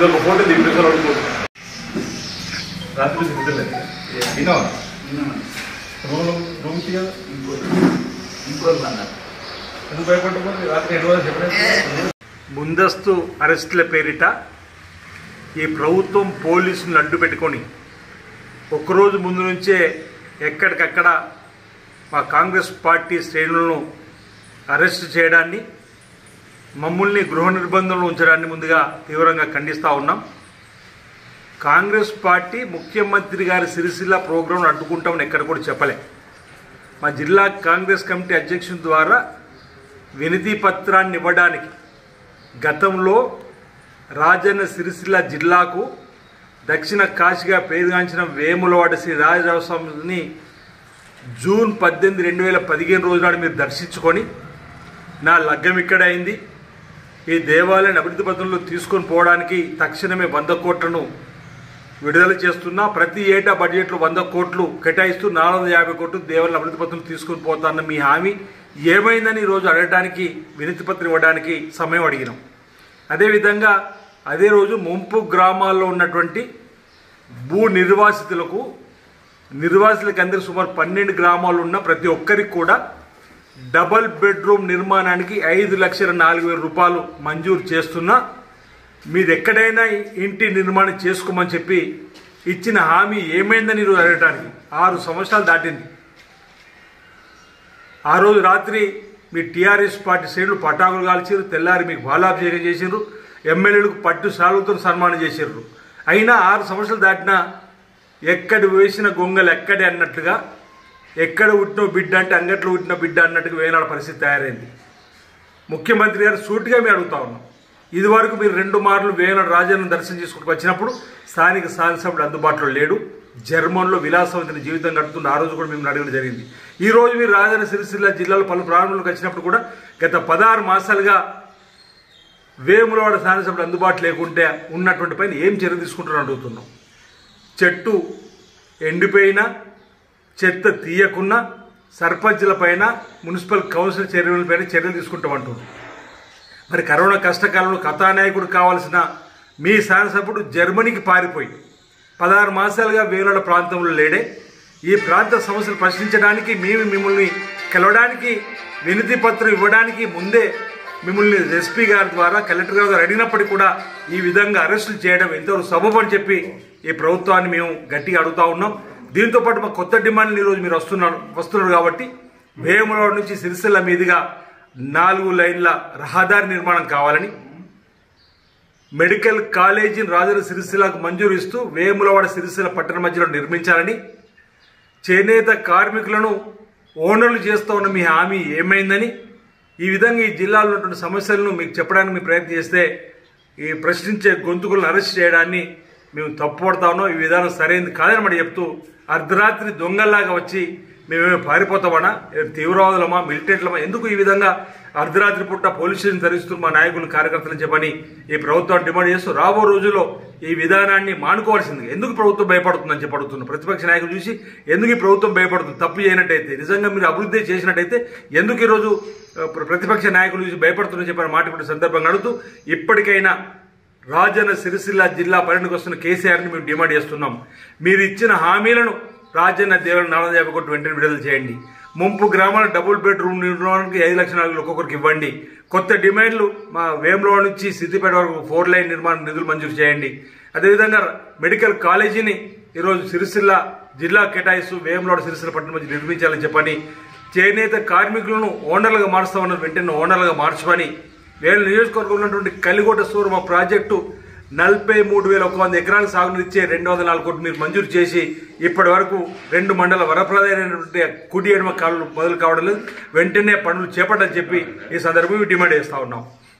ఇది ఒక ఫోటో దింపేసారు అనుకోండి రాత్రి నిద్రలేదు విన్నావా రూమ్ రూమ్ తీయాలి ఎందుకు భయపడ్డా రాత్రి ఎన్ని రోజులు చెప్పలేదు ముందస్తు అరెస్టుల పేరిట ఈ ప్రభుత్వం పోలీసులను అడ్డు పెట్టుకొని ఒక్కరోజు ముందు నుంచే ఎక్కడికక్కడ మా కాంగ్రెస్ పార్టీ శ్రేణులను అరెస్ట్ చేయడాన్ని మమ్మల్ని గృహ నిర్బంధంలో ఉంచడాన్ని ముందుగా తీవ్రంగా ఖండిస్తూ ఉన్నాం కాంగ్రెస్ పార్టీ ముఖ్యమంత్రి గారి సిరిసిల్ల ప్రోగ్రాంను అడ్డుకుంటామని ఎక్కడ కూడా చెప్పలే మా జిల్లా కాంగ్రెస్ కమిటీ అధ్యక్షుని ద్వారా వినతి పత్రాన్ని ఇవ్వడానికి గతంలో రాజన్న సిరిసిల్ల జిల్లాకు దక్షిణ కాశీగా పేరుగాంచిన వేములవాడ శ్రీ రాజరాజస్వామిని జూన్ పద్దెనిమిది రెండు వేల పదిహేను రోజు నాడు మీరు దర్శించుకొని నా లగ్గం ఇక్కడ అయింది ఈ దేవాలయాన్ని అభివృద్ధి పథంలో తీసుకొని పోవడానికి తక్షణమే వంద కోట్లను విడుదల చేస్తున్నా ప్రతి ఏటా బడ్జెట్లో వంద కోట్లు కేటాయిస్తూ నాలుగు వందల యాభై కోట్లు దేవాలయ అభివృద్ధి పథకం తీసుకొని పోతాన్న మీ హామీ ఏమైందని ఈరోజు అడగడానికి వినతి పత్రం ఇవ్వడానికి సమయం అడిగినాం అదేవిధంగా అదే రోజు ముంపు గ్రామాల్లో ఉన్నటువంటి భూ నిర్వాసితులకు నిర్వాసితులకు అందరికి సుమారు పన్నెండు గ్రామాలు ఉన్న ప్రతి ఒక్కరికి కూడా డబల్ బెడ్రూమ్ నిర్మాణానికి ఐదు లక్షల నాలుగు వేల రూపాయలు మంజూరు చేస్తున్నా మీరు ఎక్కడైనా ఇంటి నిర్మాణం చేసుకోమని చెప్పి ఇచ్చిన హామీ ఏమైందని ఈరోజు అడగడానికి ఆరు సంవత్సరాలు దాటింది ఆ రోజు రాత్రి మీ టీఆర్ఎస్ పార్టీ శ్రేణులు పటాకులు కాల్చారు తెల్లారి మీకు బాలాభిషేకం చేసిండ్రు ఎమ్మెల్యేలకు పట్టు సాలుతో సన్మానం చేసిండ్రు అయినా ఆరు సంవత్సరాలు దాటినా ఎక్కడ వేసిన గొంగలు ఎక్కడే అన్నట్లుగా ఎక్కడ పుట్టిన బిడ్డ అంటే అంగట్లో పుట్టిన బిడ్డ అన్నట్టుగా వేనాడు పరిస్థితి తయారైంది ముఖ్యమంత్రి గారు సూటిగా మేము అడుగుతా ఉన్నాం ఇదివరకు మీరు రెండు మార్లు వేనాడు రాజాను దర్శనం చేసుకుంటూ వచ్చినప్పుడు స్థానిక శాసనసభ్యుడు అందుబాటులో లేడు జర్మన్లో విలాసవంతమైన జీవితం గడుపుతున్న ఆ రోజు కూడా మేము అడగడం జరిగింది ఈ రోజు మీరు రాజధాని సిరిసిల్ల జిల్లాలో పలు ప్రారంభంలోకి వచ్చినప్పుడు కూడా గత పదహారు మాసాలుగా వేములవాడ శాసనసభ్యుడు అందుబాటు లేకుంటే ఉన్నటువంటి పైన ఏం చర్య తీసుకుంటారని అడుగుతున్నాం చెట్టు ఎండిపోయినా చెత్త తీయకున్నా సర్పంచుల పైన మున్సిపల్ కౌన్సిల్ చర్యలపైన చర్యలు తీసుకుంటామంటున్నారు మరి కరోనా కష్టకాలంలో కథానాయకుడు కావాల్సిన మీ శాసనసభ్యుడు జర్మనీకి పారిపోయి పదహారు మాసాలుగా వేలాడ ప్రాంతంలో లేడే ఈ ప్రాంత సమస్యలు ప్రశ్నించడానికి మేము మిమ్మల్ని కలవడానికి వినతి పత్రం ఇవ్వడానికి ముందే మిమ్మల్ని ఎస్పీ గారి ద్వారా కలెక్టర్ గారి ద్వారా అడిగినప్పటికీ కూడా ఈ విధంగా అరెస్టులు చేయడం ఎంతవరకు సబబు అని చెప్పి ఈ ప్రభుత్వాన్ని మేము గట్టిగా అడుగుతా ఉన్నాం దీంతో పాటు మా కొత్త డిమాండ్లు ఈరోజు మీరు వస్తున్నారు వస్తున్నారు కాబట్టి వేములవాడ నుంచి సిరిసిల్ల మీదుగా నాలుగు లైన్ల రహదారి నిర్మాణం కావాలని మెడికల్ కాలేజీని రాజన సిరిసిల్లకు మంజూరు ఇస్తూ వేములవాడ సిరిసిల్ల పట్టణ మధ్యలో నిర్మించాలని చేనేత కార్మికులను ఓనర్లు చేస్తూ ఉన్న మీ హామీ ఏమైందని ఈ విధంగా ఈ జిల్లాలో ఉన్నటువంటి సమస్యలను మీకు చెప్పడానికి మీ ప్రయత్నం చేస్తే ఈ ప్రశ్నించే గొంతుకులను అరెస్ట్ చేయడాన్ని మేము తప్పుపడతా ఉన్నాం ఈ విధానం సరైనది కాదని మరి చెప్తూ అర్ధరాత్రి దొంగల్లాగా వచ్చి మేమేమో పారిపోతామనా ఏ తీవ్రవాదులమా మిలిటెంట్లమా ఎందుకు ఈ విధంగా అర్ధరాత్రి పుట్ట పోలీస్ స్టేషన్ ధరిస్తూ మా నాయకులు కార్యకర్తలు చెప్పని ఈ ప్రభుత్వాన్ని డిమాండ్ చేస్తూ రాబో రోజుల్లో ఈ విధానాన్ని మానుకోవాల్సింది ఎందుకు ప్రభుత్వం భయపడుతుందని చెప్పి అడుగుతున్నాం ప్రతిపక్ష నాయకులు చూసి ఎందుకు ఈ ప్రభుత్వం భయపడుతుంది తప్పు చేయనట్టయితే నిజంగా మీరు అభివృద్ధి చేసినట్టయితే ఎందుకు ఈరోజు ఆ, ప్ర- ప్రతిపక్ష నాయకులు చూసి భయపడుతుందని చెప్పిన మాట ఇప్పుడు సందర్భంగా అడుగుతూ ఇప్పటికైనా రాజన్న సిరిసిల్ల జిల్లా పర్యటనకు వస్తున్న కేసీఆర్ని మేము డిమాండ్ చేస్తున్నాం మీరు ఇచ్చిన హామీలను రాజన్న దేవుని నాలుగు యాభై కోట్లు వెంటనే విడుదల చేయండి ముంపు గ్రామాల డబుల్ బెడ్రూమ్ నిర్మాణానికి ఐదు లక్షల నాలుగు ఒక్కొక్కరికి ఇవ్వండి కొత్త డిమాండ్లు మా వేములో నుంచి సిద్దిపేట వరకు ఫోర్ లైన్ నిర్మాణ నిధులు మంజూరు చేయండి అదేవిధంగా మెడికల్ కాలేజీని ఈరోజు సిరిసిల్ల జిల్లా కేటాయిస్తూ వేములవాడ సిరిసిల్ల పట్టణం మధ్య నిర్మించాలని చెప్పని చేనేత కార్మికులను ఓనర్లుగా మారుస్తామన్న వెంటనే ఓనర్లుగా మార్చమని వేల నియోజకవర్గంలో ఉన్నటువంటి కలిగోట సూరమ ప్రాజెక్టు నలభై మూడు వేల ఒక వంద ఎకరాలకు సాగునిచ్చే రెండు వందల నాలుగు కోట్లు మీరు మంజూరు చేసి ఇప్పటి వరకు రెండు మండల వరప్రదాయమైనటువంటి కుడి ఎడమ కాళ్ళు మొదలు కావడం లేదు వెంటనే పనులు చేపట్టని చెప్పి ఈ సందర్భంగా డిమాండ్ చేస్తా ఉన్నాం